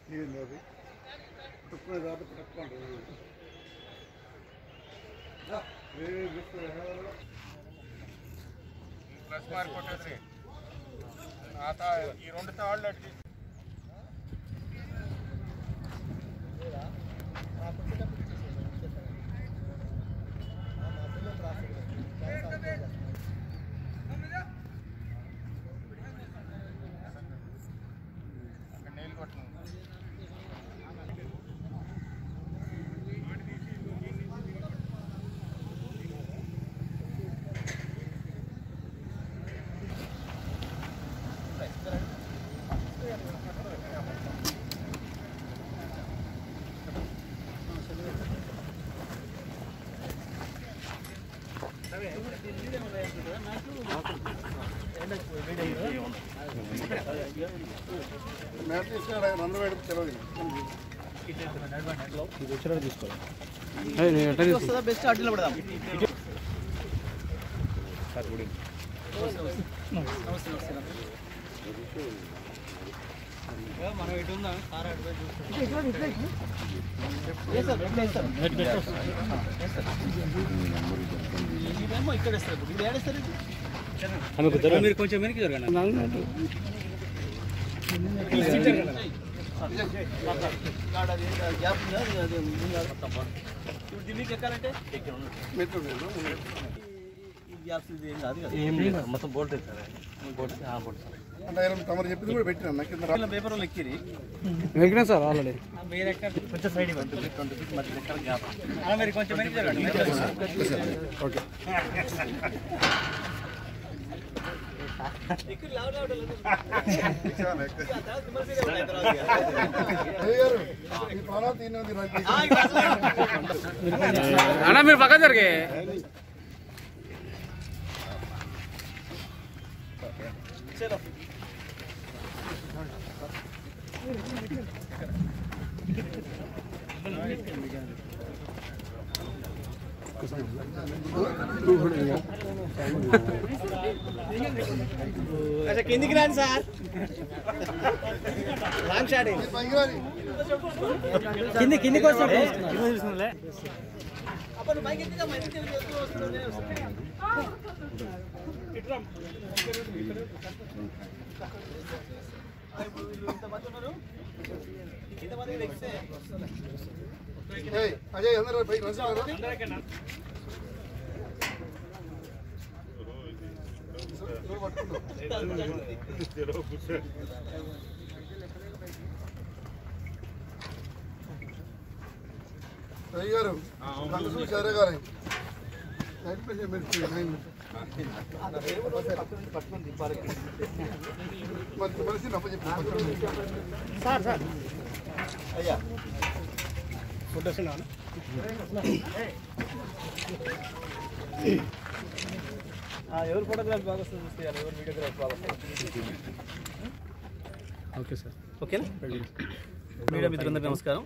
ఏంది అది పుట్టుకునే దాటి పుట్టుకోండి ప్లస్ మార్క్ కొట్టేసి ఆ తా ఈ రెండు తాళ్ళు అడిగి అక్కడ నీళ్ళు కొట్టిన మ్యాట్ తీసుకున్నాడు నన్ను వేడి తెలియదు బెస్ట్ అడ్డులో పడదాం మనం ఇటు ఉందా కార్ అటు పోయి చూస్తాం. ఏ సార్, ఎట్లా వేస్తారు? ఇదేమో ఇక్కడ వేస్తారు ఇప్పుడు. ఇది ఏడేస్తారు ఇది? మీరు కొంచెం వెనక్కి జరగండి కాడ అది గ్యాప్ ఉందా? అది- అది ఉందా? ఇప్పుడు ఢిల్లీకి ఎక్కాలంటే మెట్రో ఈ గ్యాప్స్ ఇది ఏం కాదు కదా ఏం లేదు మొత్తం board sir board board sir అంటే ఆయన తమరు చెప్పింది కూడా పెట్టినా నాకు కింద రా- పేపర్ వాళ్ళు ఎక్కిరి వెంకటే సార్ ఆల్రెడీ మీరు ఎక్కడ కొంచెం సైడ్ ఇవ్వండి ట్వంటీ ఫీట్ మధ్య ఎక్కడ గ్యాప్ మీరు కొంచెం వెనక్కి జరగండి ఓకే అయ్య గారు ఈ ప్రాణాలు తిన్నది రండి. అన్న మీరు పక్క జరిగే కిందికి రాండి సార్ లాంగ్ షాట్ ఈ పైకి రాని. కింది కిందికి వస్తాడు ఏయ్, అజయ్ అందరూ పైకి రండి. ఎవరు పట్టుకుంటారు? అయ్య గారు కళ్ళు చూసి అరే గారు నైట్ ప్రెస్ పెట్టి నైన్ మరి మనిషి నప్ప చెప్పి సార్ సార్ అయ్యా ఎవరు ఫోటోగ్రాఫ్ బాగా వస్తుంది చూస్తే ఎవరు వీడియోగ్రాఫ్ బాగా వస్తుంది ఓకే సార్ ఓకేనా మీడియా మిత్రులందరికీ నమస్కారం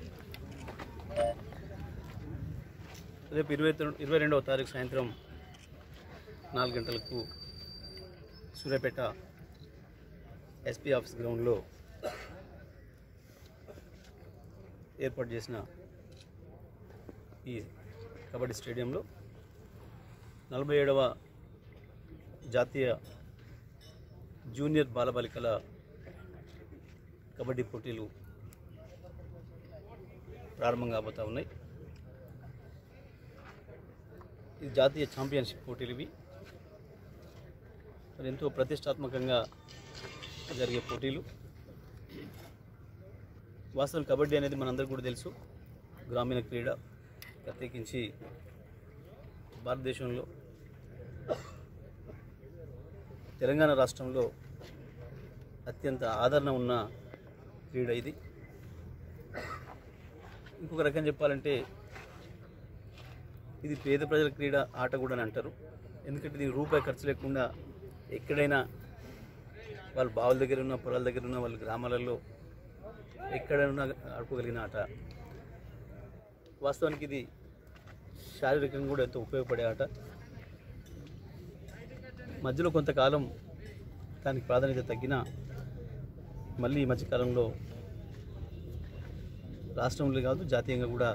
రేపు ఇరవై తొ- ఇరవై రెండవ తారీఖు సాయంత్రం నాలుగు గంటలకు సూర్యాపేట ఎస్పీ ఆఫీస్ గ్రౌండ్లో ఏర్పాటు చేసిన ఈ కబడ్డీ స్టేడియంలో నలభై ఏడవ జాతీయ జూనియర్ బాలబాలికల కబడ్డీ పోటీలు ప్రారంభం కాబోతా ఉన్నాయి ఇది జాతీయ ఛాంపియన్షిప్ పోటీలు ఇవి మరి ఎంతో ప్రతిష్టాత్మకంగా జరిగే పోటీలు వాస్తవం కబడ్డీ అనేది మనందరికీ కూడా తెలుసు గ్రామీణ క్రీడ ప్రత్యేకించి భారతదేశంలో తెలంగాణ రాష్ట్రంలో అత్యంత ఆదరణ ఉన్న క్రీడ ఇది ఇంకొక రకం చెప్పాలంటే ఇది పేద ప్రజల క్రీడ ఆట కూడా అని అంటారు ఎందుకంటే దీనికి రూపాయి ఖర్చు లేకుండా ఎక్కడైనా వాళ్ళ బావుల దగ్గర ఉన్న పొలాల దగ్గర ఉన్న వాళ్ళ గ్రామాలలో ఎక్కడైనా ఆడుకోగలిగిన ఆట వాస్తవానికి ఇది శారీరకంగా కూడా ఎంతో ఉపయోగపడే ఆట మధ్యలో కొంతకాలం దానికి ప్రాధాన్యత తగ్గిన మళ్ళీ ఈ మధ్యకాలంలో రాష్ట్రంలో కాదు జాతీయంగా కూడా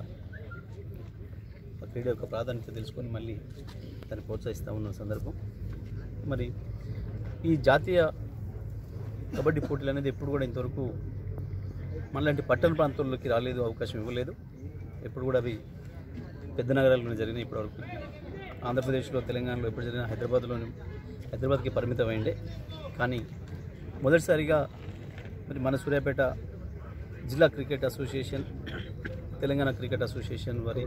ఆ క్రీడ యొక్క ప్రాధాన్యత తెలుసుకొని మళ్ళీ దాన్ని ప్రోత్సహిస్తూ ఉన్న సందర్భం మరి ఈ జాతీయ కబడ్డీ పోటీలు అనేది ఎప్పుడు కూడా ఇంతవరకు మనలాంటి పట్టణ ప్రాంతాల్లోకి రాలేదు అవకాశం ఇవ్వలేదు ఎప్పుడు కూడా అవి పెద్ద నగరాల్లోనే జరిగినాయి ఇప్పటివరకు ఆంధ్రప్రదేశ్లో తెలంగాణలో ఎప్పుడు జరిగినా హైదరాబాద్లోని హైదరాబాద్కి పరిమితమైండే కానీ మొదటిసారిగా మరి మన సూర్యాపేట జిల్లా cricket association Telangana cricket association వారి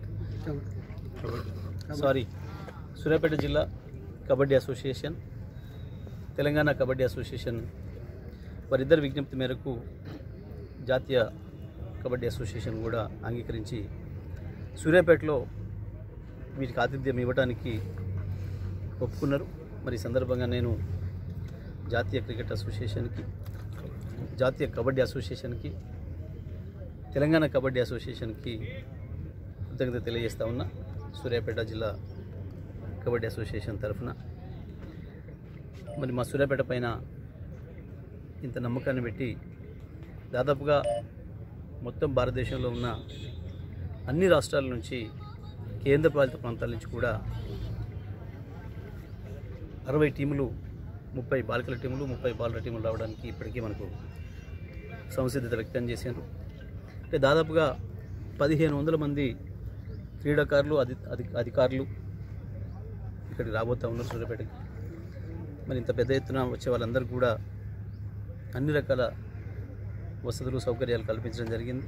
సారీ సూర్యాపేట జిల్లా కబడ్డీ అసోసియేషన్ తెలంగాణ కబడ్డీ అసోసియేషన్ వారిద్దరి విజ్ఞప్తి మేరకు జాతీయ కబడ్డీ అసోసియేషన్ కూడా అంగీకరించి సూర్యాపేటలో వీటికి ఆతిథ్యం ఇవ్వడానికి ఒప్పుకున్నారు మరి ఈ సందర్భంగా నేను జాతీయ క్రికెట్ అసోసియేషన్కి జాతీయ కబడ్డీ అసోసియేషన్కి తెలంగాణ కబడ్డీ అసోసియేషన్కి కృతజ్ఞత తెలియజేస్తా ఉన్నా సూర్యాపేట జిల్లా కబడ్డీ అసోసియేషన్ తరఫున మరి మా సూర్యాపేట పైన ఇంత నమ్మకాన్ని పెట్టి దాదాపుగా మొత్తం భారతదేశంలో ఉన్న అన్ని రాష్ట్రాల నుంచి కేంద్రపాలిత ప్రాంతాల నుంచి కూడా అరవై టీములు ముప్పై బాలికల టీములు ముప్పై బాలుల టీములు రావడానికి ఇప్పటికీ మనకు సంసిద్ధత వ్యక్తం చేశారు అంటే దాదాపుగా పదిహేను వందల మంది క్రీడాకారులు అధి అధి అధికారులు ఇక్కడికి రాబోతూ ఉన్నారు సూర్యాపేటకి మరి ఇంత పెద్ద ఎత్తున వచ్చే వాళ్ళందరూ కూడా అన్ని రకాల వసతులు సౌకర్యాలు కల్పించడం జరిగింది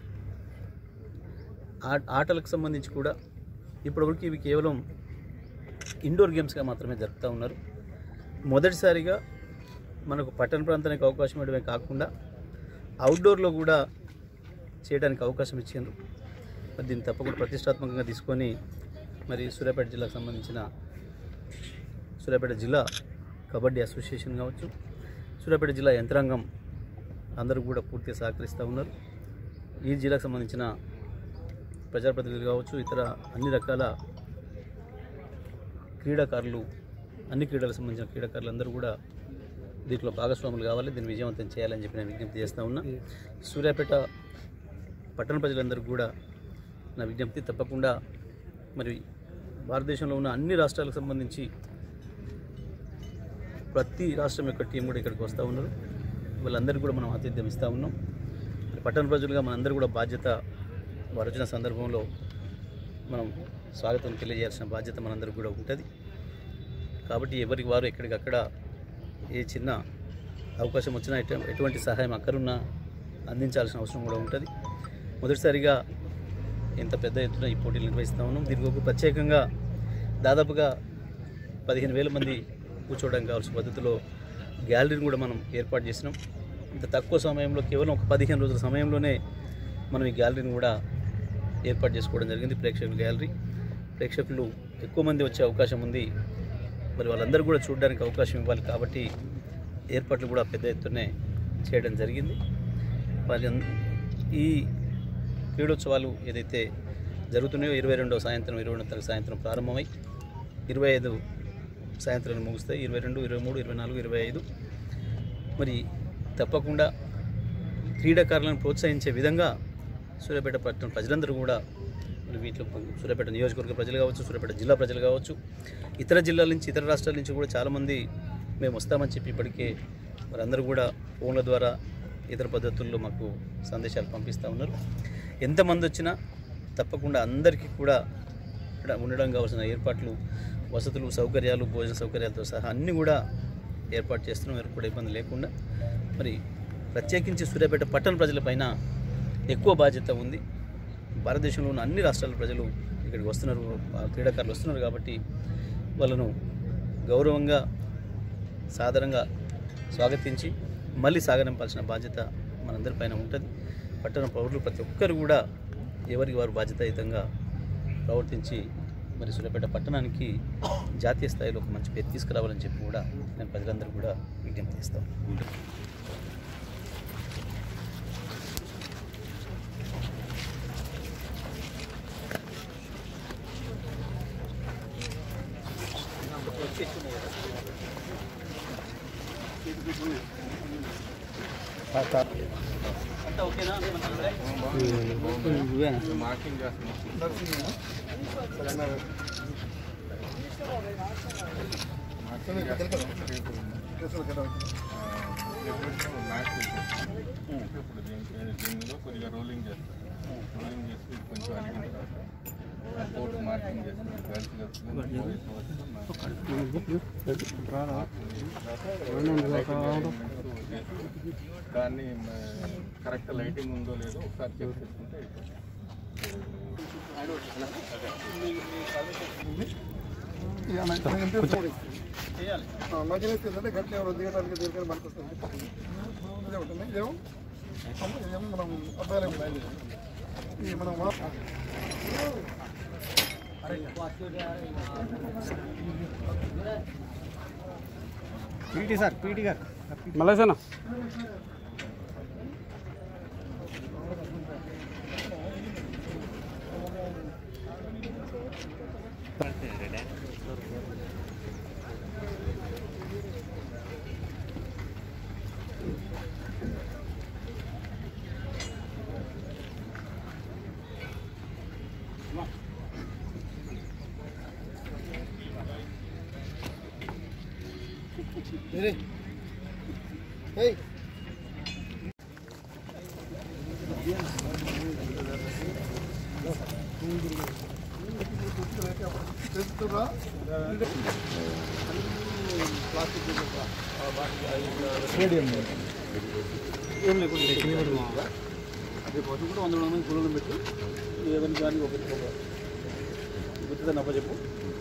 ఆ ఆటలకు సంబంధించి కూడా ఇప్పటివరకు ఇవి కేవలం ఇండోర్ గేమ్స్గా మాత్రమే జరుపుతూ ఉన్నారు మొదటిసారిగా మనకు పట్టణ ప్రాంతానికి అవకాశం ఇవ్వడమే కాకుండా అవుట్డోర్లో కూడా చేయడానికి అవకాశం ఇచ్చారు మరి దీన్ని తప్పకుండా ప్రతిష్టాత్మకంగా తీసుకొని మరి సూర్యాపేట జిల్లాకు సంబంధించిన సూర్యాపేట జిల్లా కబడ్డీ అసోసియేషన్ కావచ్చు సూర్యాపేట జిల్లా యంత్రాంగం అందరూ కూడా పూర్తిగా సహకరిస్తూ ఉన్నారు ఈ జిల్లాకు సంబంధించిన ప్రజాప్రతినిధులు కావచ్చు ఇతర అన్ని రకాల క్రీడాకారులు అన్ని క్రీడలకు సంబంధించిన క్రీడాకారులు అందరూ కూడా దీంట్లో భాగస్వాములు కావాలి దీన్ని విజయవంతం చేయాలని చెప్పి నేను విజ్ఞప్తి చేస్తూ ఉన్నా సూర్యాపేట పట్టణ ప్రజలందరూ కూడా నా విజ్ఞప్తి తప్పకుండా మరి భారతదేశంలో ఉన్న అన్ని రాష్ట్రాలకు సంబంధించి ప్రతి రాష్ట్రం యొక్క టీం కూడా ఇక్కడికి వస్తూ ఉన్నారు వాళ్ళందరికీ కూడా మనం ఆతిథ్యం ఇస్తూ ఉన్నాం మరి పట్టణ ప్రజలుగా మనందరూ కూడా బాధ్యత వారు వచ్చిన సందర్భంలో మనం స్వాగతం తెలియజేయాల్సిన బాధ్యత మనందరికీ కూడా ఉంటుంది కాబట్టి ఎవరికి వారు ఎక్కడికక్కడ ఏ చిన్న అవకాశం వచ్చినా ఎటు- ఎటువంటి సహాయం అక్కరున్నా అందించాల్సిన అవసరం కూడా ఉంటుంది మొదటిసారిగా ఇంత పెద్ద ఎత్తున ఈ పోటీలు నిర్వహిస్తూ ఉన్నాం దీనికి ఒక ప్రత్యేకంగా దాదాపుగా పదిహేను వేల మంది కూర్చోవడానికి కావాల్సిన పద్ధతిలో గ్యాలరీని కూడా మనం ఏర్పాటు చేసినాం ఇంత తక్కువ సమయంలో కేవలం ఒక పదిహేను రోజుల సమయంలోనే మనం ఈ గ్యాలరీని కూడా ఏర్పాటు చేసుకోవడం జరిగింది ప్రేక్షకుల గ్యాలరీ ప్రేక్షకులు ఎక్కువ మంది వచ్చే అవకాశం ఉంది మరి వాళ్ళందరూ కూడా చూడడానికి అవకాశం ఇవ్వాలి కాబట్టి ఏర్పాట్లు కూడా పెద్ద ఎత్తునే చేయడం జరిగింది మరి అన్- ఈ క్రీడోత్సవాలు ఏదైతే జరుగుతున్నాయో ఇరవై రెండవ సాయంత్రం ఇరవై రెండవ తారీఖు సాయంత్రం ప్రారంభమై ఇరవై ఐదు సాయంత్రం ముగుస్తాయి ఇరవై రెండు ఇరవై మూడు ఇరవై నాలుగు ఇరవై ఐదు మరి తప్పకుండా క్రీడాకారులను ప్రోత్సహించే విధంగా సూర్యాపేట పట్టణం ప్రజలందరూ కూడా మరి వీటిలో సూర్యాపేట నియోజకవర్గ ప్రజలు కావచ్చు సూర్యాపేట జిల్లా ప్రజలు కావచ్చు ఇతర జిల్లాల నుంచి ఇతర రాష్ట్రాల నుంచి కూడా చాలామంది మేము వస్తామని చెప్పి ఇప్పటికే వారందరూ కూడా ఫోన్ల ద్వారా ఇతర పద్ధతుల్లో మాకు సందేశాలు పంపిస్తూ ఉన్నారు ఎంతమంది వచ్చినా తప్పకుండా అందరికీ కూడా ఇక్కడ ఉండడం కావాల్సిన ఏర్పాట్లు వసతులు సౌకర్యాలు భోజన సౌకర్యాలతో సహా అన్నీ కూడా ఏర్పాటు చేస్తున్నాం ఎవరికి కూడా ఇబ్బంది లేకుండా మరి ప్రత్యేకించి సూర్యాపేట పట్టణ ప్రజలపైన ఎక్కువ బాధ్యత ఉంది భారతదేశంలో ఉన్న అన్ని రాష్ట్రాల ప్రజలు ఇక్కడికి వస్తున్నారు ఆ క్రీడాకారులు వస్తున్నారు కాబట్టి వాళ్ళను గౌరవంగా సాధారణంగా స్వాగతించి మళ్ళీ సాగనంపాల్సిన బాధ్యత మనందరిపైన ఉంటుంది పట్టణ పౌరులు ప్రతి ఒక్కరు కూడా ఎవరికి వారు బాధ్యతాయుతంగా ప్రవర్తించి మరి సూర్యాపేట పట్టణానికి జాతీయ స్థాయిలో ఒక మంచి పేరు తీసుకురావాలని చెప్పి కూడా నేను ప్రజలందరూ కూడా విజ్ఞప్తి చేస్తాను అంతా ఓకేనా మార్కింగ్ చేస్తున్నాం నర్సింగ్ సరే అన్న మార్కింగ్ కేసులు కదా మ్యాచ్ ఇప్పుడు దీని దీనిలో కొద్దిగా రోలింగ్ చేస్తారు రోలింగ్ చేసి ఇది కొంచెం అడిగిన తర్వాత కోర్టు మార్కింగ్ చేస్తారు కలిసి దాన్ని కరెక్ట్ లైటింగ్ ఉందో లేదో ఒకసారి చెక్ చేసుకుంటే చేయాలి మంచిగా ఏంటంటే గట్ల ఎవరు దిగడానికి దీనికి మనకు వస్తుంది ఇదే ఉంటుంది ఇదేమో ఇదేమో మనం అబ్బాయిలు ఇది మనం మా- పీటీ సార్ పీటీ గారు మలేసేనా ఏయ్ తెలుస్తుందా ఏం లేకుండా అదే పశువు కూడా వందల మంది గుళ్ళు పెట్టి ఏదైనా కానీ ఒకటి ఒక గుర్తుదని అప్పచెప్పు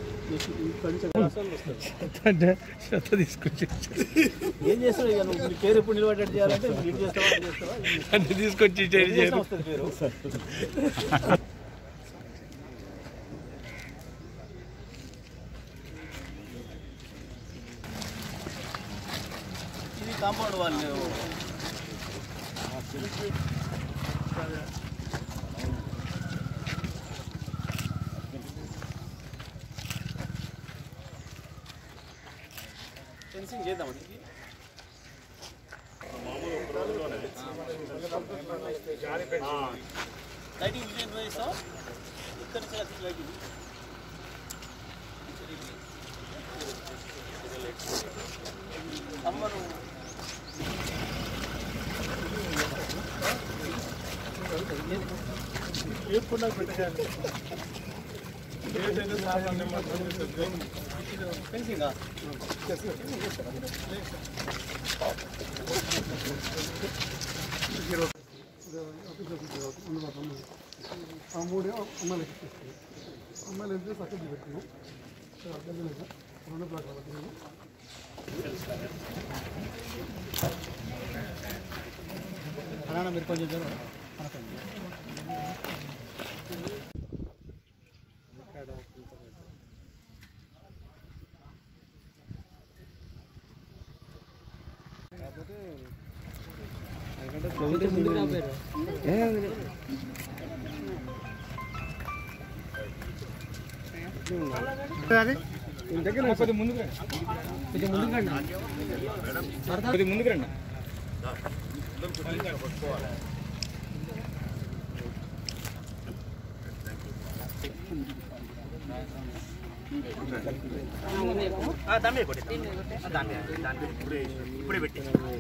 తీసుకొచ్చి ఏం చేస్తావు ఇక నువ్వు నీ పేరు ఎప్పుడు నిలబడేట్టు చేయాలంటే లీడ్ చేస్తావా అది చేస్తావా అంటే తీసుకొచ్చి ఏం చేసినా వస్తుంది పేరు ఇది కాంపౌండ్ వాళ్ళు ఫెన్సింగ్ చేద్దాం దీనికి లైటింగ్ డిజైన్ వేస్తాం ఇక్కడ నుంచి అతి లైటింగ్ అమ్మను ఫెన్సింగా ఆ మూడే అమ్మాయిలకి ఇచ్చేస్తాను అమ్మాయిలు ఎంత సక్కగా పెట్టుకున్నాం అర్థం లేదు రెండు ప్లాట్లు పట్టుకున్నాము మీరు కొంచెం కొద్దిగా ముందుకు రండి కొద్దిగా ముందుకు రండి కొద్దిగా ముందుకు రండి ఇప్పుడే పెట్టి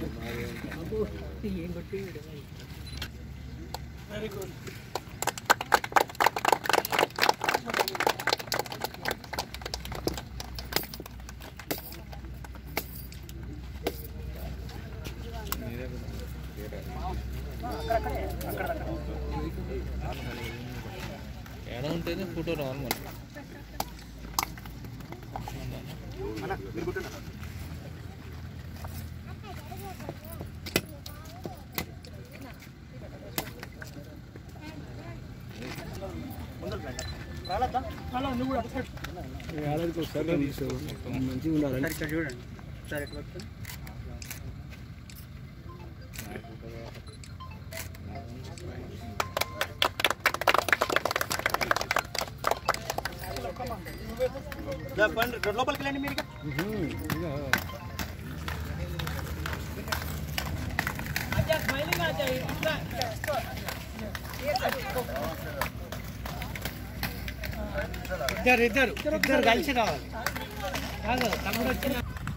ఎడ ఉంటేనే ఫోటో రావాలి మనకి ఏడాదికి ఒకసారి తీసుకో మంచిగా ఉండాలి ఇక్కడ చూడండి సరే ఎట్లా వస్తుంది దా, పండి లోపలికి వెళ్ళండి మీరు ఇక. అచ్చా, స్మైలీ ఇద్దరు ఇద్దరు ఇద్దరు కలిసి రావాలి కాదు తమ్ముడు వచ్చిన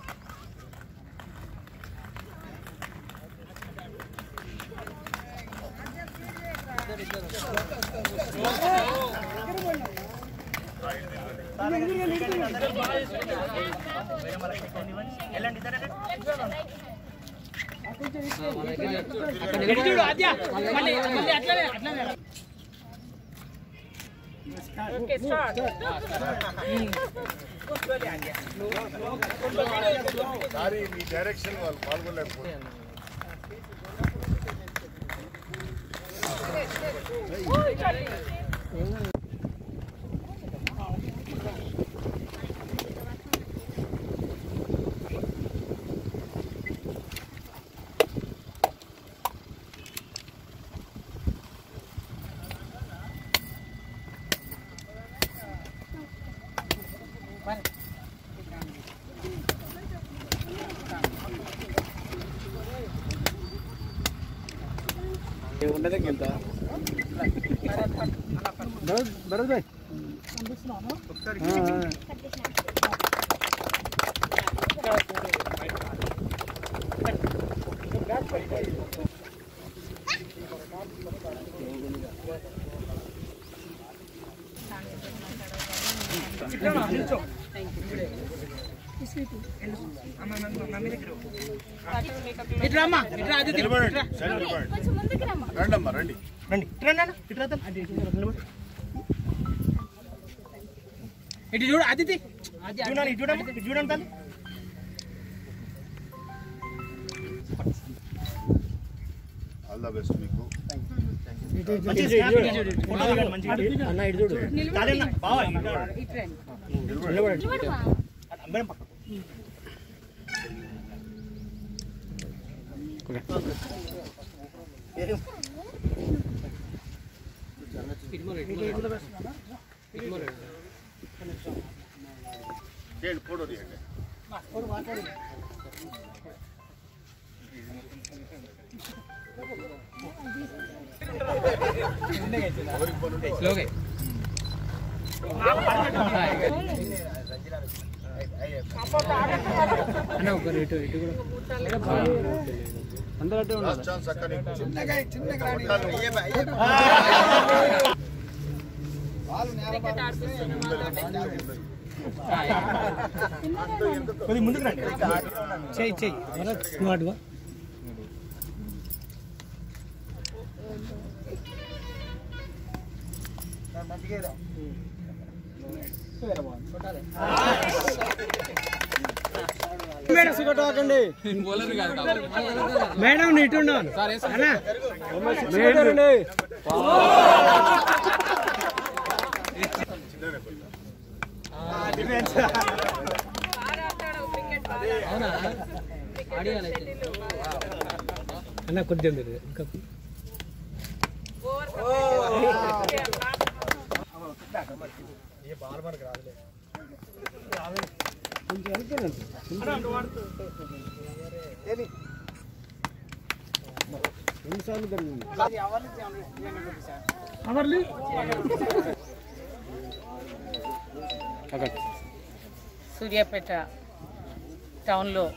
చూడు అద్యా మళ్ళీ మళ్ళీ అట్లనే అట్లనే సారీ మీ డైరెక్షన్ వాళ్ళు పాల్గొనలేకపోతే ఇట్లా అమ్మా ఇట్లా అది నిలబడండి సరే నిలబడండి రండి అమ్మా రండి రండి ఇట్లా నాన్న ఇట్లా రా. నిలబడు. ఇటు చూడు అదితి చూడండి ఇటు చూడండి ఇటు చూడండి తల్లి ఆల్ ద బెస్ట్ మీకు అన్న ఇటు చూడు కాదన్న బావ నిలబడండి అందరం పక్కకు. చేయండి ఫోటో తీయండి స్లోగా అన్న ఒకరు ఇటు ఇటు కూడా అందరూ అట్టే లాస్ట్ ఛాన్స్ అక్కడ నీకు. చిన్నగా చిన్నగా రాని. కొద్ది ముందుకు రండి చెయ్యి చెయ్యి నువ్వు అటువా మేడం ఇటు ఉండవు అన్నా అన్న కొద్దిగా మీరు ఇంకా సూర్యాపేట టౌన్లో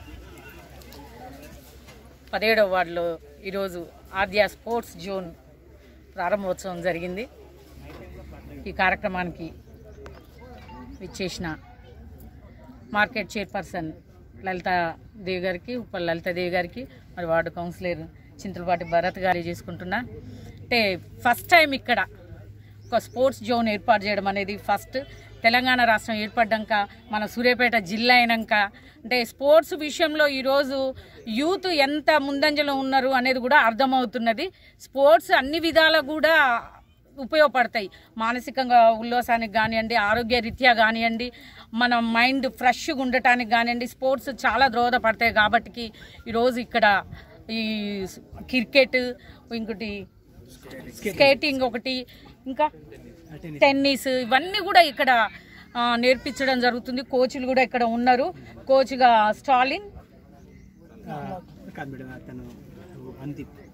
పదిహేడవ వార్డులో ఈరోజు ఆద్య స్పోర్ట్స్ జోన్ ప్రారంభోత్సవం జరిగింది ఈ కార్యక్రమానికి విచ్చేసిన మార్కెట్ చైర్పర్సన్ లలితాదేవి గారికి ఉప్పల్ లలితాదేవి గారికి మరి వార్డు కౌన్సిలర్ చింతలపాటి భరత్ గారి చేసుకుంటున్నా అంటే ఫస్ట్ టైం ఇక్కడ ఒక స్పోర్ట్స్ జోన్ ఏర్పాటు చేయడం అనేది ఫస్ట్ తెలంగాణ రాష్ట్రం ఏర్పడ్డాక మన సూర్యాపేట జిల్లా అయినాక అంటే స్పోర్ట్స్ విషయంలో ఈరోజు యూత్ ఎంత ముందంజలో ఉన్నారు అనేది కూడా అర్థమవుతున్నది స్పోర్ట్స్ అన్ని విధాలా కూడా ఉపయోగపడతాయి మానసికంగా ఉల్లాసానికి కానివ్వండి ఆరోగ్య రీత్యా కానివ్వండి మన మైండ్ ఫ్రెష్గా ఉండటానికి కానివ్వండి స్పోర్ట్స్ చాలా దోహదపడతాయి కాబట్టి ఈరోజు ఇక్కడ ఈ క్రికెట్ ఇంకోటి స్కేటింగ్ ఒకటి ఇంకా టెన్నిస్ ఇవన్నీ కూడా ఇక్కడ ఆ, నేర్పించడం జరుగుతుంది కోచ్లు కూడా ఇక్కడ ఉన్నారు కోచ్గా స్టాలిన్ కాదు మేడం అతను అంతి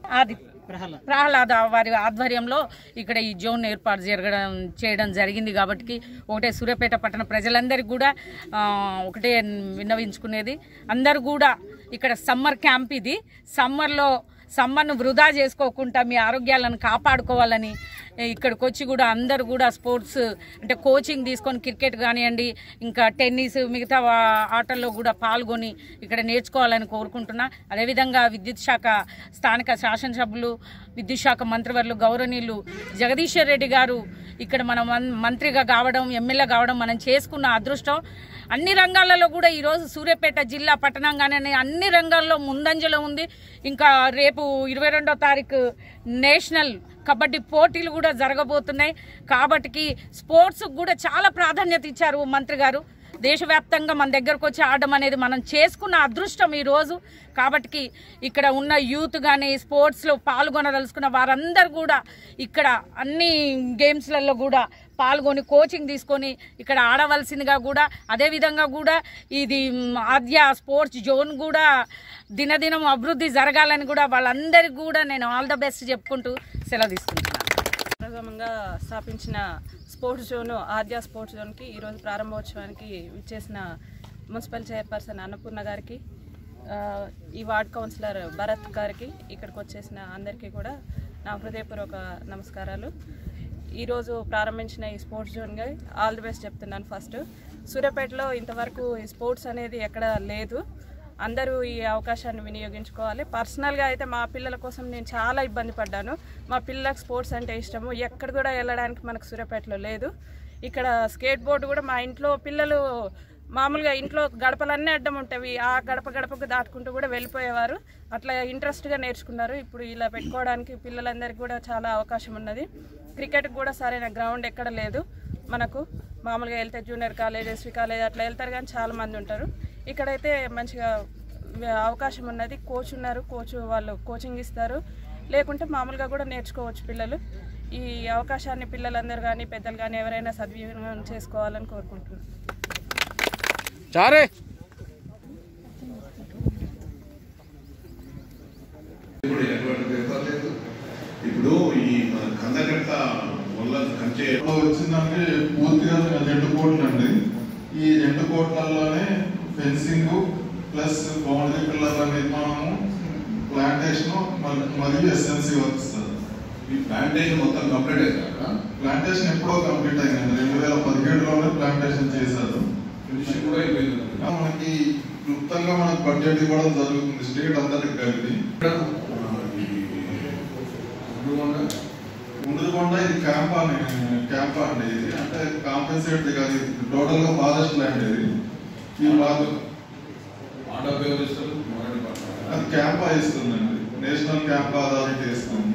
అది ప్రహ్లాద వారి ఆధ్వర్యంలో ఇక్కడ ఈ జోన్ ఏర్పాటు జరగడం చేయడం జరిగింది కాబట్టి ఒకటే సూర్యాపేట పట్టణ ప్రజలందరికీ కూడా ఆ, ఒకటే విన్నవించుకునేది అందరు కూడా ఇక్కడ సమ్మర్ క్యాంప్ ఇది సమ్మర్లో సమ్మర్ను వృధా చేసుకోకుండా మీ ఆరోగ్యాలను కాపాడుకోవాలని ఇక్కడికి వచ్చి కూడా అందరు కూడా స్పోర్ట్స్ అంటే కోచింగ్ తీసుకొని క్రికెట్ కానివ్వండి ఇంకా టెన్నిస్ మిగతా వా- ఆటల్లో కూడా పాల్గొని ఇక్కడ నేర్చుకోవాలని కోరుకుంటున్నా అదేవిధంగా విద్యుత్ శాఖ స్థానిక శాసనసభ్యులు విద్యుత్ శాఖ మంత్రివర్యులు గౌరవనీయులు జగదీశ్వర్ రెడ్డి గారు ఇక్కడ మన మం- మంత్రిగా కావడం ఎమ్మెల్యే కావడం మనం చేసుకున్న అదృష్టం అన్ని రంగాలలో కూడా ఈరోజు సూర్యాపేట జిల్లా పట్టణంగానే అన్ని రంగాల్లో ముందంజలో ఉంది ఇంకా రేపు ఇరవై రెండో తారీఖు నేషనల్ కబడ్డీ పోటీలు కూడా జరగబోతున్నాయి కాబట్టికి స్పోర్ట్స్ కూడా చాలా ప్రాధాన్యత ఇచ్చారు మంత్రి గారు దేశవ్యాప్తంగా మన దగ్గరకు వచ్చి ఆడడం అనేది మనం చేసుకున్న అదృష్టం ఈ రోజు కాబట్టి ఇక్కడ ఉన్న యూత్ కానీ స్పోర్ట్స్లో పాల్గొనదలుచుకున్న వారందరూ కూడా ఇక్కడ అన్ని గేమ్స్లలో కూడా పాల్గొని కోచింగ్ తీసుకొని ఇక్కడ ఆడవలసిందిగా కూడా అదేవిధంగా కూడా ఇది మ్, ఆద్య స్పోర్ట్స్ జోన్ కూడా దినదినం అభివృద్ధి జరగాలని కూడా వాళ్ళందరికీ కూడా నేను ఆల్ ద బెస్ట్ చెప్పుకుంటూ సెలవు తీసుకుంటున్నాను ప్రథమంగా స్థాపించిన స్పోర్ట్స్ జోన్ ఆద్య స్పోర్ట్స్ జోన్కి ఈరోజు ప్రారంభోత్సవానికి విచ్చేసిన మున్సిపల్ చైర్పర్సన్ అన్నపూర్ణ గారికి ఆ, ఈ వార్డ్ కౌన్సిలర్ భరత్ గారికి ఇక్కడికి వచ్చేసిన అందరికీ కూడా నా హృదయపూర్వక నమస్కారాలు ఈరోజు ప్రారంభించిన ఈ స్పోర్ట్స్ జోన్గా ఆల్ ది బెస్ట్ చెప్తున్నాను ఫస్ట్ సూర్యాపేటలో ఇంతవరకు ఈ స్పోర్ట్స్ అనేది ఎక్కడ లేదు అందరూ ఈ అవకాశాన్ని వినియోగించుకోవాలి పర్సనల్గా అయితే మా పిల్లల కోసం నేను చాలా ఇబ్బంది పడ్డాను మా పిల్లలకు స్పోర్ట్స్ అంటే ఇష్టము ఎక్కడ కూడా వెళ్ళడానికి మనకు సూర్యాపేటలో లేదు ఇక్కడ స్కేట్ బోర్డు కూడా మా ఇంట్లో పిల్లలు మామూలుగా ఇంట్లో గడపలన్నీ అడ్డం ఉంటాయి ఆ గడప గడపకు దాటుకుంటూ కూడా వెళ్ళిపోయేవారు అట్లా ఇంట్రెస్ట్గా నేర్చుకున్నారు ఇప్పుడు ఇలా పెట్టుకోవడానికి పిల్లలందరికీ కూడా చాలా అవకాశం ఉన్నది క్రికెట్కి కూడా సరైన గ్రౌండ్ ఎక్కడ లేదు మనకు మామూలుగా వెళ్తే జూనియర్ కాలేజ్ ఎస్వి కాలేజ్ అట్లా వెళ్తారు కానీ చాలా మంది ఉంటారు ఇక్కడైతే మంచిగా వ్య- అవకాశం ఉన్నది కోచ్ ఉన్నారు కోచ్ వాళ్ళు కోచింగ్ ఇస్తారు లేకుంటే మామూలుగా కూడా నేర్చుకోవచ్చు పిల్లలు ఈ అవకాశాన్ని పిల్లలందరూ కానీ పెద్దలు కానీ ఎవరైనా సద్వినియోగం చేసుకోవాలని కోరుకుంటున్నాను ఇప్పుడు ఎటువంటి పేపర్ లేదు ఇప్పుడు ఈ మన కందగట్ట వల్ల కంచే వచ్చిందంటే పూర్తిగా రెండు కోట్లు అండి ఈ రెండు కోట్లలోనే ఫెన్సింగ్ ప్లస్ బౌండరీ పిల్లల నిర్మాణము ప్లాంటేషన్ మరియు ఎస్ఎన్సీ వర్క్స్ సార్ ఈ ప్లాంటేషన్ మొత్తం కంప్లీట్ అయిందా ప్లాంటేషన్ ఎప్పుడో కంప్లీట్ అయిందండి రెండు వేల పదిహేడులోనే ప్లాంటేషన్ చేశారు ఫినిషింగ్ కూడా అయిపోయింది మనకి క్లుప్తంగా మనకు బడ్జెట్ ఇవ్వడం జరుగుతుంది స్టేట్ అంతటికి కలిపి ముందుకొండ ఇది క్యాంప్ అని క్యాంప్ అండి ఇది అంటే కాంపెన్సేట్ కాదు టోటల్ గా ఫారెస్ట్ ల్యాండ్ ఇది ఈ బాగా ఆర్డర్ పేరు ఇస్తారు మొదటి పట్ల అది క్యాంప్ ఇస్తుందండి నేషనల్ క్యాంప్ అథారిటీ ఇస్తుంది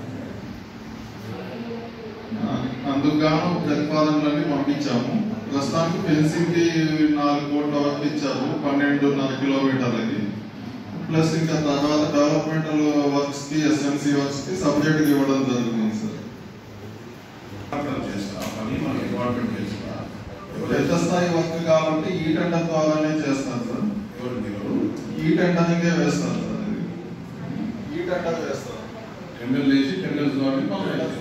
ఆ, అందుకు గాను ప్రతిపాదనలన్నీ పంపించాము ప్రస్తుతానికి ఫెన్సింగ్ కి నాలుగు కోట్ల వరకు ఇచ్చారు పన్నెండున్నర కిలోమీటర్లకి ప్లస్ ఇంకా తర్వాత డెవలప్మెంటల్ వర్క్స్ కి ఎస్ఎంసీ వర్క్స్ కి సబ్జెక్ట్ ఇవ్వడం జరుగుతుంది సార్ చేస్తా ఆ పని మన డిపార్ట్మెంట్ చేస్తా పెద్ద స్థాయి వర్క్ కాబట్టి ఈ టెండర్ ద్వారానే చేస్తారు సార్ ఎవరు మీరు ఈ టెండరింగే వేస్తారు సార్ ఇది ఈ టెండర్ వేస్తారు టెండర్ వేసి టెండర్స్ ద్వారా పంపించాలి.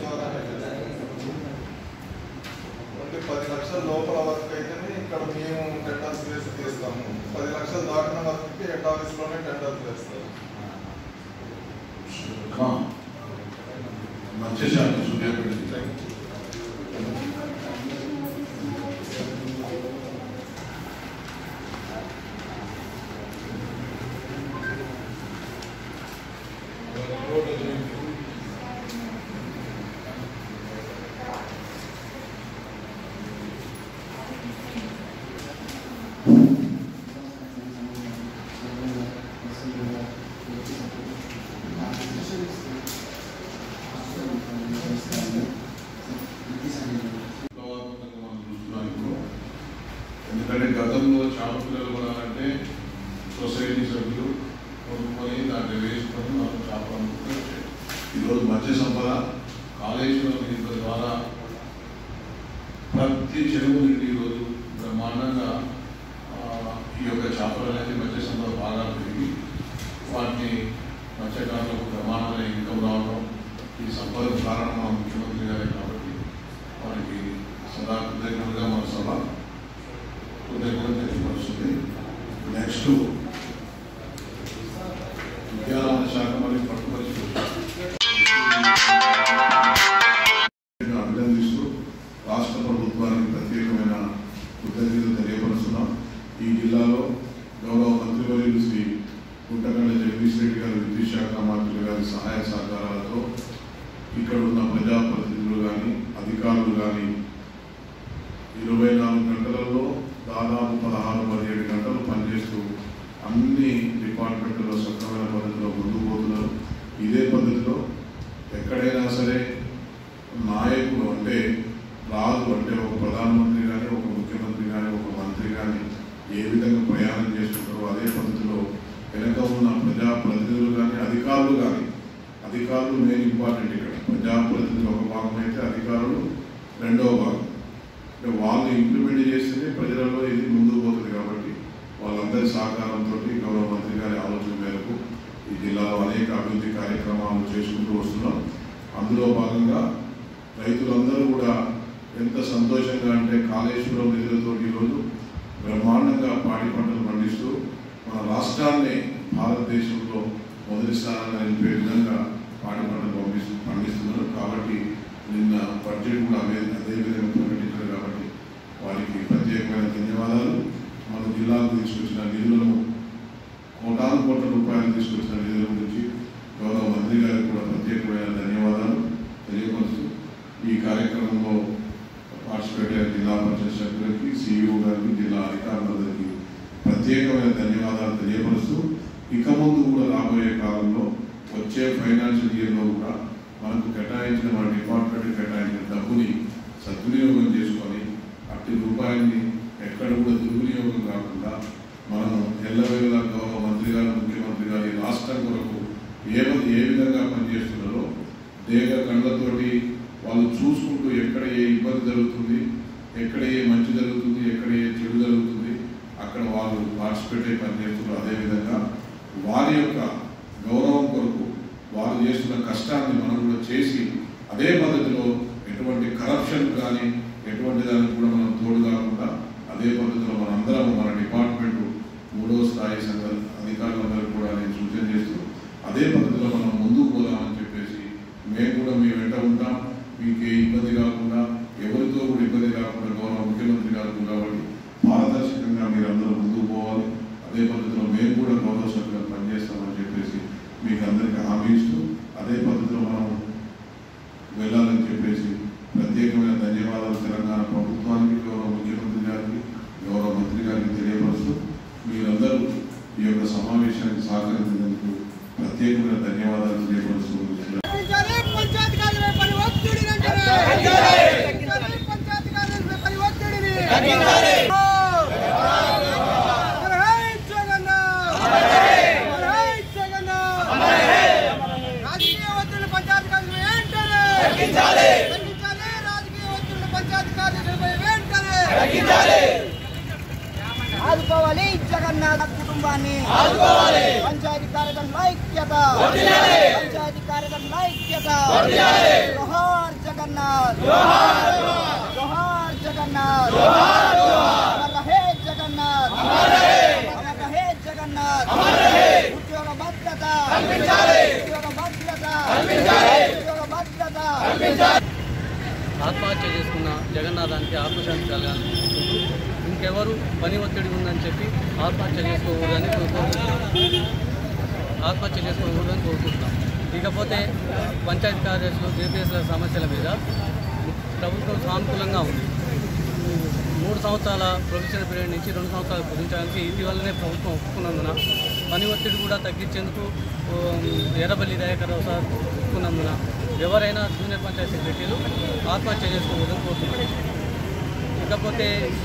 ఓన్లీ పది లక్షల లోపల వర్క్ అయితేనే ఇక్కడ మేము టెండర్స్ వేసి తీస్తాము పది లక్షలు దాటిన వర్క్కి హెడ్ ఆఫీస్లోనే టెండర్స్ వేస్తారు మా మంచి శాతం సూర్యాపేట జిల్లా ప్రభావవంతంగా మనం చూస్తున్నాం ఇప్పుడు ఎందుకంటే గతంలో చేప పిల్లలు కొనాలంటే సొసైటీ సభ్యులు కొనుక్కొని దాంట్లో వేసుకొని మనం చేప అమ్ముకుంటూ వచ్చేది. ఈరోజు మత్స్య సంపద కాళేశ్వరం నిధుల ద్వారా ప్రతి చెరువు నుండి ఈరోజు బ్రహ్మాండంగా ఆ, ఈ యొక్క చేపలు అనేది మత్స్య సంపద బాగా పెరిగి వాటిని మత్స్యకారులకు ప్రమాణాలు ఇంకా నెక్స్ట్ విద్యాలయ శాఖ మరియు పట్టుపరిచి అభినందిస్తూ రాష్ట్ర ప్రభుత్వానికి ప్రత్యేకమైన కృతజ్ఞతలు తెలియపరుస్తున్నాం ఈ జిల్లాలో గౌరవ మంత్రివర్యులు శ్రీ గుంటకండ జగదీష్ రెడ్డి గారు విద్యుత్ శాఖ మంత్రులు గారి సహాయ సహకారాలతో ఇక్కడ ఉన్న ప్రజాప్రతినిధులు కానీ అధికారులు కానీ ఇరవై నాలుగు గంటలలో దాదాపు పదహారు పదిహేడు గంటలు పనిచేస్తూ అన్ని డిపార్ట్మెంట్లో సక్రమైన పద్ధతిలో ముందుకు పోతున్నారు ఇదే పద్ధతిలో ఎక్కడైనా సరే నాయకులు అంటే రాజు అంటే ఒక ప్రధానమంత్రి కానీ ఒక ముఖ్యమంత్రి కానీ ఒక మంత్రి కానీ ఏ విధంగా ప్రయాణం చేస్తుంటారో అదే పద్ధతిలో వెనక ఉన్న ప్రజాప్రతినిధులు కానీ అధికారులు కానీ అధికారులు మెయిన్ ఇంపార్టెంట్ ఇక్కడ ప్రజాప్రతినిధులు ఒక భాగం అయితే అధికారులు రెండవ భాగం అంటే వాళ్ళు ఇంప్లిమెంట్ చేస్తేనే ప్రజలలో ఇది ముందుకు పోతుంది కాబట్టి వాళ్ళందరి సహకారంతో గౌరవ మంత్రి గారి ఆలోచన మేరకు ఈ జిల్లాలో అనేక అభివృద్ధి కార్యక్రమాలు చేసుకుంటూ వస్తున్నాం అందులో భాగంగా రైతులందరూ కూడా ఎంత సంతోషంగా అంటే కాళేశ్వరం నిధులతో ఈరోజు బ్రహ్మాండంగా పాడి పంటలు పండిస్తూ మన రాష్ట్రాన్ని భారతదేశంలో మొదటి స్థానంలో నిలిపే విధంగా పాడి పంటలు పంపిస్తూ పండిస్తున్నారు కాబట్టి నిన్న బడ్జెట్ కూడా అదే అదే విధంగా ప్రకటించారు కాబట్టి వారికి ప్రత్యేకమైన ధన్యవాదాలు మన జిల్లాకు తీసుకొచ్చిన నిధులను కోటాను కోట్ల రూపాయలు తీసుకొచ్చిన నిధుల గురించి గౌరవ మంత్రి గారికి కూడా ప్రత్యేకమైన ధన్యవాదాలు తెలియపరుస్తూ ఈ కార్యక్రమంలో పార్టిసిపేట్ అయిన జిల్లా పరిషత్ సభ్యులకి సిఇఓ గారికి జిల్లా అధికారులందరికీ ప్రత్యేకమైన ధన్యవాదాలు తెలియపరుస్తూ ఇక ముందు కూడా రాబోయే కాలంలో వచ్చే ఫైనాన్షియల్ ఇయర్లో కూడా మనకు కేటాయించిన మన డిపార్ట్మెంట్ కేటాయించిన డబ్బుని సద్వినియోగం చేసుకొని అట్టి రూపాయల్ని ఎక్కడ కూడా దుర్వినియోగం కాకుండా మనం ఎల్లవేళలా గౌరవ మంత్రి గారు ముఖ్యమంత్రి గారు ఈ రాష్ట్రం కొరకు ఏ ఏ విధంగా పనిచేస్తున్నారో దేగ కళ్ళతోటి వాళ్ళు చూసుకుంటూ ఎక్కడ ఏ ఇబ్బంది జరుగుతుంది ఎక్కడ ఏ మంచి జరుగుతుంది ఎక్కడ ఏ చెడు జరుగుతుంది అక్కడ వాళ్ళు పార్టిసిపేట్ అయి పనిచేస్తున్నారు అదేవిధంగా వారి యొక్క గౌరవం కొరకు వారు చేస్తున్న కష్టాన్ని మనం కూడా చేసి అదే పద్ధతిలో ఎటువంటి కరప్షన్ కానీ ఎటువంటి దానికి కూడా మనం తోడు కాకుండా అదే పద్ధతిలో మనందరం మన డిపార్ట్మెంట్ మూడో స్థాయి సంఘ అధికారులందరూ కూడా నేను సూచన చేస్తూ అదే పద్ధతిలో మనం ముందుకు పోదామని చెప్పేసి మేము కూడా మీ వెంట ఉంటాం మీకు ఏ ఇబ్బంది కాకుండా ఎవరితో కూడా ఇబ్బంది కాకుండా గౌరవ ముఖ్యమంత్రి గారు కాబట్టి పారదర్శకంగా మీరు అందరూ ముందుకు పోవాలి అదే పద్ధతిలో మేము కూడా గౌరవ సభ్యులు పనిచేస్తామని చెప్పేసి మీకు అందరికీ హామీ ఇస్తూ అదే పద్ధతిలో మనం వెళ్ళాలని చెప్పేసి ప్రత్యేకమైన ధన్యవాదాలు తెలంగాణ ప్రభుత్వానికి గౌరవ ముఖ్యమంత్రి గారికి గౌరవ మంత్రి గారికి తెలియపరుస్తూ మీరందరూ ఈ యొక్క సమావేశానికి సహకరించినందుకు ప్రత్యేకమైన ధన్యవాదాలు తెలియపరుస్తూ పంచాయతీ కార్యాలయ పని ఒత్తిడి పంచాయతీ కార్యాలయ పని ఒత్తిడిని రాజకీయ ఒత్తిడి పంచాయతీ కార్యాలయం వెంటనే తగ్గించాలి రాజకీయ ఒత్తిడి పంచాయతీ కార్యాలయంపై వెంటనే ఆదుకోవాలి జగన్నాథ్ కుటుంబాన్ని ఆదుకోవాలి పంచాయతీ కార్యదర్శుల ఐక్యత పంచాయతీ కార్యదర్శుల ఐక్యత జోహార్ జగన్నాథ్ జోహార్ జగన్నాథ్ అమర్ రహే జగన్నాథ్ అమర్ రహే జగన్నాథ్ ఉద్యోగ భద్రత ఉద్యోగ భద్రత ఉద్యోగ భద్రత ఆత్మహత్య చేసుకున్న జగన్నాథానికి ఆత్మశాంతి కలగాలి ఇంకెవరు పని ఒత్తిడి ఉందని చెప్పి ఆత్మహత్య చేసుకోకూడదని కోరుకుంటున్నాం ఆత్మహత్య చేసుకోకూడదని కోరుకుంటున్నాం ఇకపోతే పంచాయతీ కార్యదర్శులు జేపీఎస్ల సమస్యల మీద ప్రభుత్వం సానుకూలంగా ఉంది మూడు సంవత్సరాల ప్రొఫెషనల్ పీరియడ్ నుంచి రెండు సంవత్సరాలు కుదించడానికి ఇటీవలనే ప్రభుత్వం ఒప్పుకున్నందున పని ఒత్తిడి కూడా తగ్గించేందుకు ఉమ్, ఎర్రబల్లి దయాకర్రావు సార్ ఒప్పుకున్నందున ఎవరైనా జూనియర్ పంచాయతీ సెక్రటరీలు ఆత్మహత్య చేసుకోకూడదని కోరుతున్నాం ఇకపోతే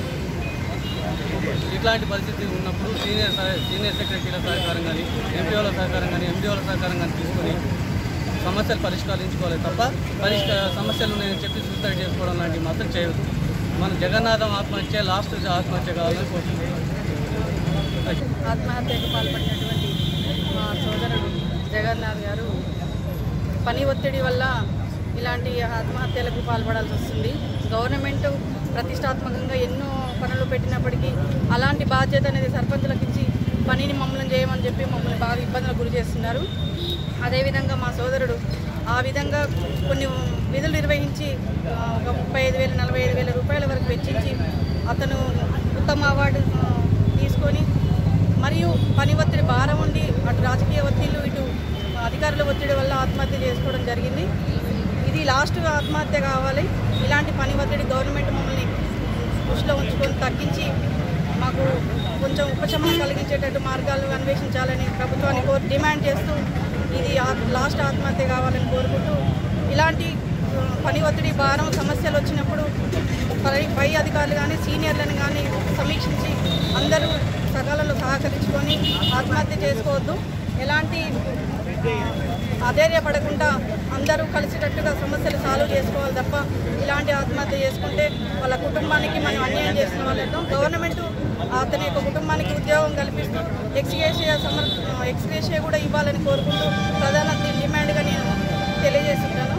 ఇట్లాంటి పరిస్థితి ఉన్నప్పుడు సీనియర్ సహ- సీనియర్ సెక్రటరీల సహకారం కానీ ఎంపీఓల సహకారం కానీ ఎండిఓల సహకారం కానీ తీసుకొని సమస్యలు పరిష్కరించుకోవాలి తప్ప పరిష్క సమస్యలు ఉన్నాయని చెప్పి సూసైడ్ చేసుకోవడం లాంటివి మాత్రం చేయవద్దు మన జగన్నాథం ఆత్మహత్య లాస్ట్ ఆత్మహత్య కావాలని కోరుకుంటున్నాం ఆత్మహత్యకు పాల్పడినటువంటి మా సోదరుడు జగన్నాథ్ గారు పని ఒత్తిడి వల్ల ఇలాంటి ఆత్మహత్యలకు పాల్పడాల్సి వస్తుంది గవర్నమెంట్ ప్రతిష్టాత్మకంగా ఎన్నో పనులు పెట్టినప్పటికీ అలాంటి బాధ్యత అనేది సర్పంచులకు ఇచ్చి పనిని మమ్మల్ని చేయమని చెప్పి మమ్మల్ని బాగా ఇబ్బందులకు గురి చేస్తున్నారు అదేవిధంగా మా సోదరుడు ఆ విధంగా కొన్ని విధులు నిర్వహించి ఆ, ఒక ముప్పై ఐదు వేలు నలభై ఐదు వేల రూపాయల వరకు వెచ్చించి అతను ఉత్తమ అవార్డు ఆ, తీసుకొని మరియు పని ఒత్తిడి భారం ఉండి అటు రాజకీయ ఒత్తిళ్లు ఇటు అధికారుల ఒత్తిడి వల్ల ఆత్మహత్య చేసుకోవడం జరిగింది ఇది లాస్ట్ ఆత్మహత్య కావాలి ఇలాంటి పని ఒత్తిడి గవర్నమెంట్ మమ్మల్ని దృష్టిలో ఉంచుకొని తగ్గించి మాకు కొంచెం ఉపశమనం కలిగించేటట్టు మార్గాలు అన్వేషించాలని ప్రభుత్వాన్ని కోరి డిమాండ్ చేస్తూ ఇది ఆ- లాస్ట్ ఆత్మహత్య కావాలని కోరుకుంటూ ఇలాంటి ఆ, పని ఒత్తిడి భారం సమస్యలు వచ్చినప్పుడు పై పై అధికారులు కానీ సీనియర్లను కానీ సమీక్షించి అందరూ సకాలంలో సహకరించుకొని ఆత్మహత్య చేసుకోవద్దు ఎలాంటి అధైర్యపడకుండా అందరూ కలిసికట్టుగా సమస్యలు సాల్వ్ చేసుకోవాలి తప్ప ఇలాంటి ఆత్మహత్య చేసుకుంటే వాళ్ళ కుటుంబానికి మనం అన్యాయం చేసిన వాళ్ళతో గవర్నమెంట్ అతని యొక్క కుటుంబానికి ఉద్యోగం కల్పిస్తూ ఎక్స్గ్రేషియా సమర్ ఎక్స్గ్రేషియా కూడా ఇవ్వాలని కోరుకుంటూ ప్రధాన డిమాండ్గా నేను తెలియజేస్తున్నాను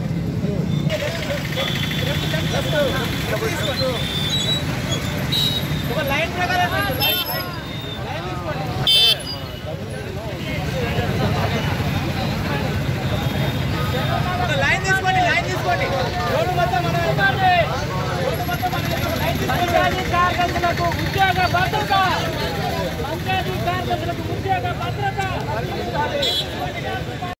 ఒక లైన్ ప్రకారం లైన్ తీసుకోండి ఒక లైన్ తీసుకోండి లైన్ తీసుకోండి రోడ్డు మొత్తం మనం రోడ్డు మొత్తం మనం పంచాయతీ కార్మికులకు ఉద్యోగ భద్రత పంచాయతీ కార్మికులకు ఉద్యోగ భద్రత